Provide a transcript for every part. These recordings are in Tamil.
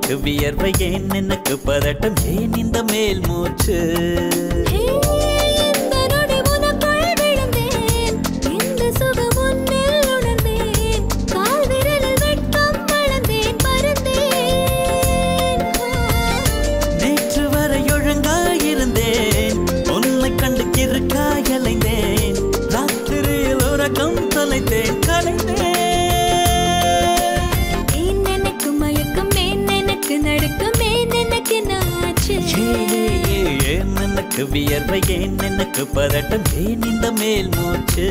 எனக்கு வியர்வை ஏன் எனக்கு பதட்டம் ஏன் இந்த மேல் மூச்சு ஹே, இந்த நொடி உனக்குள் விழுந்தேன். இந்த சுகம் உன்னில் உணர்ந்தேன். கால் விரலில் வெட்கம் வளர்ந்தேன், பறந்தேன். நேற்று வரை ஒழுங்காயிருந்தேன் உன்னை கண்டு கிறுக்காய் அலைந்தேன் ராத்திரியில் உறக்கம் தொலைத்தேன் கலைந்தேன் ஏன் எனக்கு மயக்கம், ஏன் எனக்கு நடுக்கம், ஏன் எனக்கு நாச்சு? ஏ, ஏ, ஏ, ஏன் எனக்கு வியர்வை ஏன் எனக்கு பதட்டம் ஏன் இந்த மேல் மூச்சு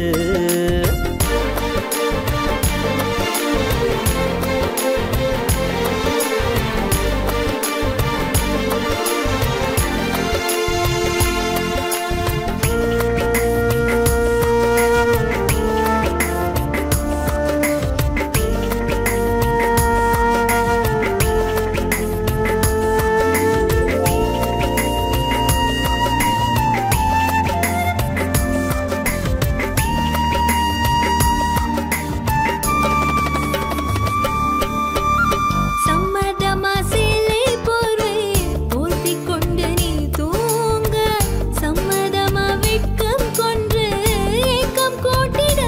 சம்மதமா சேலை போர்வை போர்த்திக் கொண்டு நீ தூங்க. சம்மதமா வெட்கம் கொன்று ஏக்கம் கூட்டிட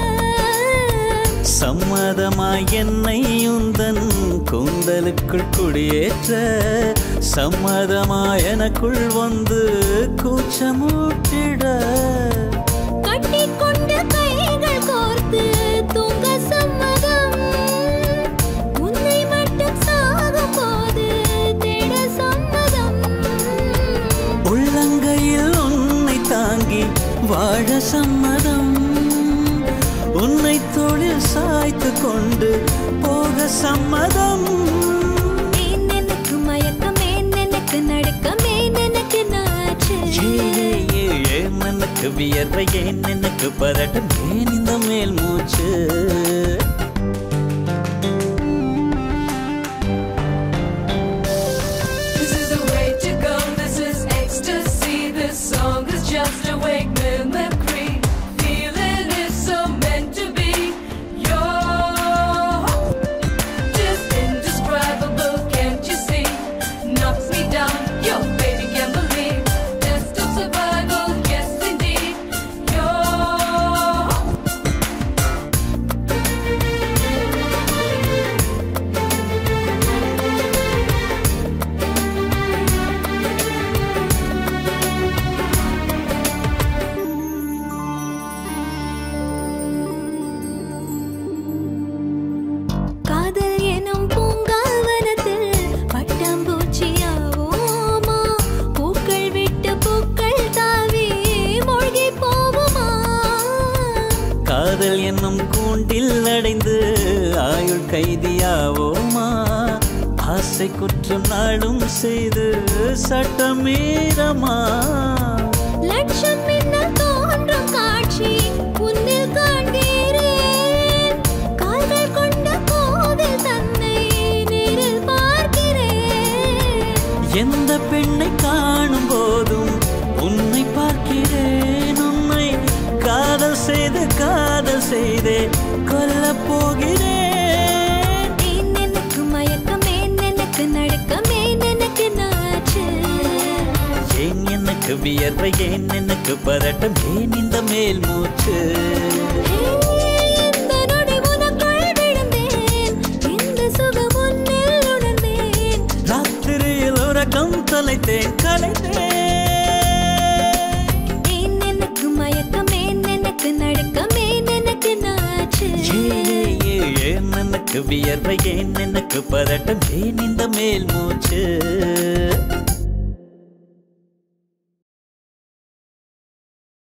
சம்மதமாய் என்னை உந்தன் கூந்தலுக்குள் குடியேற்ற சம்மதமாய் எனக்குள் வந்து கூச்சமூட்டிட கட்டிக்கொண்ட கைகள் கோர்த்து தூங்க சம்மதம் உன்னை மட்டும் சாகும் போது தேட சம்மதம் உள்ளங்கையில் உன்னை தாங்கி வாழ சம்மதம் உன்னை தோளில் சாய்த்து கொண்டு போக சம்மதம் ஏன் எனக்கு மயக்கம் ஏன் எனக்கு நடுக்கம் ஏன் எனக்கு நாச்சு ஏ, ஏ, ஏன் எனக்கு வியர்வை ஏன் எனக்கு பதட்டம் ஏன் இந்த மேல் மூச்சு This is the way to go, this is ecstasy. This song is just a wake mimicry. Feeling is so meant to be. You're just indescribable, can't you see? Knocks me down, your baby can't believe. Test of survival, yes indeed. You're காதல் எனும் பூங்காவனத்தில் பட்டாம்பூச்சியாவோமா பூக்கள் விட்டு பூக்கள் தாவி மூழ்கி போவோமா காதல் என்னும் கூண்டில் அடைந்து ஆயுள் கைதியாவோமா ஆசை குற்றம் நாளும் செய்து சட்டமீறமா லட்சம் மின்னல் தோன்றும் காட்சி உன்னில் காண்கிறேன் கால்கள் கொண்ட கோவில் தன்னை நேரில் பார்க்கிறேன் எந்த பெண்ணை காணும் போதும் உன்னை பார்க்கிறேன் உன்னை காதல் செய்து காதல் செய்தே கொல்லப் போகிறேன் ஏன் எனக்கு மயக்கம் ஏன் எனக்கு நடுக்கம் ஏன் எனக்கு நாச்சு ஏன் எனக்கு வியர்வை ஏன் எனக்கு பதட்டம் ஏன் இந்த மேல் மூச்சு இந்த நொடி உனக்குள் விழுந்தேன் இந்த சுகம் உன்னில் உணர்ந்தேன் ராத்திரியில் உறக்கம் தொலைத்தேன் கலைத்தேன் ஏன் எனக்கு மயக்கம் ஏன் எனக்கு நடுக்கம் ஏன் எனக்கு நாச்சு ஏ, ஏ, ஏன் எனக்கு வியர்வை ஏன் எனக்கு பதட்டம் ஏன் இந்த மேல் மூச்சு